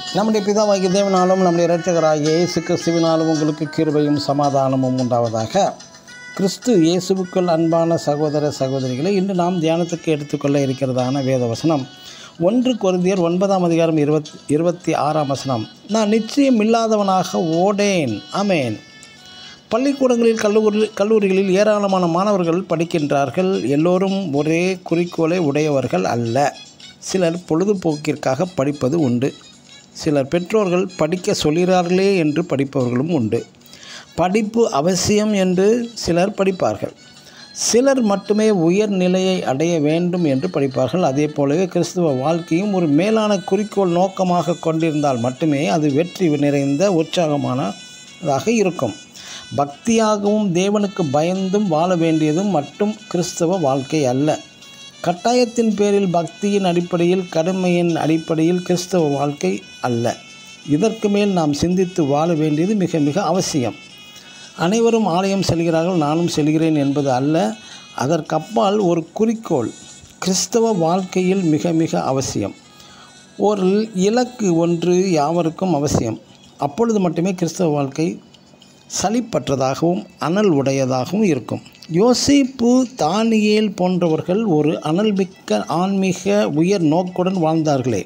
நம்முடைய பிதாவாகிய தேவனாலும் நம்முடைய இரட்சகராகிய இயேசு கிறிஸ்துவினாலும் உங்களுக்கு கிருபையும் சமாதானமும் உண்டாவதாக கிறிஸ்து இயேசுவுக்குள் அன்பான சகோதர சகோதரிகளை இன்று நாம் தியானத்துக்கு எடுத்துக்கொள்ள இருக்கிறதான வேத வசனம் ஒன்று கொரிந்தியர் ஒன்பதாம் அதிகாரம் இருபத் இருபத்தி ஆறாம் வசனம் நான் நிச்சயம் இல்லாதவனாக ஓடேன் அமேன் பள்ளிக்கூடங்களில் கல்லூரி கல்லூரிகளில் ஏராளமான மாணவர்கள் படிக்கின்றார்கள் எல்லோரும் ஒரே குறிக்கோளை உடையவர்கள் அல்ல சிலர் பொழுதுபோக்கிற்காக படிப்பது உண்டு சிலர் பெற்றோர்கள் படிக்க சொல்கிறார்களே என்று படிப்பவர்களும் உண்டு படிப்பு அவசியம் என்று சிலர் படிப்பார்கள் சிலர் மட்டுமே உயர் நிலையை அடைய வேண்டும் என்று படிப்பார்கள் அதே போலவே கிறிஸ்துவ வாழ்க்கையும் ஒரு மேலான குறிக்கோள் நோக்கமாக கொண்டிருந்தால் மட்டுமே அது வெற்றி நிறைந்த உற்சாகமானதாக இருக்கும் பக்தியாகவும் தேவனுக்கு பயந்தும் வாழ வேண்டியதும் மட்டும் கிறிஸ்தவ வாழ்க்கை அல்ல கட்டாயத்தின் பேரில் பக்தியின் அடிப்படையில் கடமையின் அடிப்படையில் கிறிஸ்தவ வாழ்க்கை அல்ல இதற்கு மேல் நாம் சிந்தித்து வாழ வேண்டியது மிக மிக அவசியம் அனைவரும் ஆலயம் செல்கிறார்கள் நானும் செல்கிறேன் என்பது அல்ல அதற்கப்பால் ஒரு குறிக்கோள் கிறிஸ்தவ வாழ்க்கையில் மிக மிக அவசியம் ஒரு இலக்கு ஒன்று யாவருக்கும் அவசியம் அப்பொழுது மட்டுமே கிறிஸ்தவ வாழ்க்கை சலிப்பற்றதாகவும் அனல் உடையதாகவும் இருக்கும் யோசிப்பு தானியேல் போன்றவர்கள் ஒரு அனல்மிக்க ஆன்மீக உயர் நோக்குடன் வாழ்ந்தார்களே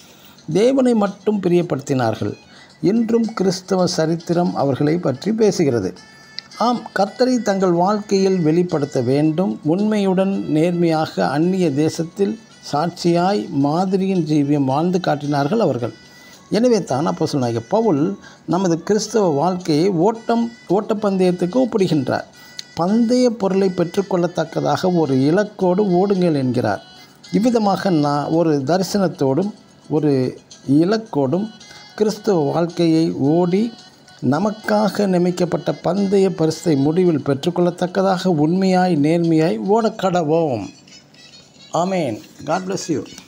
தேவனை மட்டும் பிரியப்படுத்தினார்கள் இன்றும் கிறிஸ்தவ சரித்திரம் அவர்களை பற்றி பேசுகிறது ஆம் கர்த்தரை தங்கள் வாழ்க்கையில் வெளிப்படுத்த வேண்டும் உண்மையுடன் நேர்மையாக அந்நிய தேசத்தில் சாட்சியாய் மாதிரியின் ஜீவியம் வாழ்ந்து காட்டினார்கள் அவர்கள் எனவே தான் அப்போ சொன்னாங்க பவுல் நமது கிறிஸ்தவ வாழ்க்கையை ஓட்டம் ஓட்டப்பந்தயத்துக்கு ஒப்பிடுகின்றார் பந்தய பொருளை பெற்றுக்கொள்ளத்தக்கதாக ஒரு இலக்கோடு ஓடுங்கள் என்கிறார் இவ்விதமாக நான் ஒரு தரிசனத்தோடும் ஒரு இலக்கோடும் கிறிஸ்தவ வாழ்க்கையை ஓடி நமக்காக நியமிக்கப்பட்ட பந்தய பரிசை முடிவில் பெற்றுக்கொள்ளத்தக்கதாக உண்மையாய் நேர்மையாய் ஓடக்கடவோம் ஆமேன் காட் bless யூ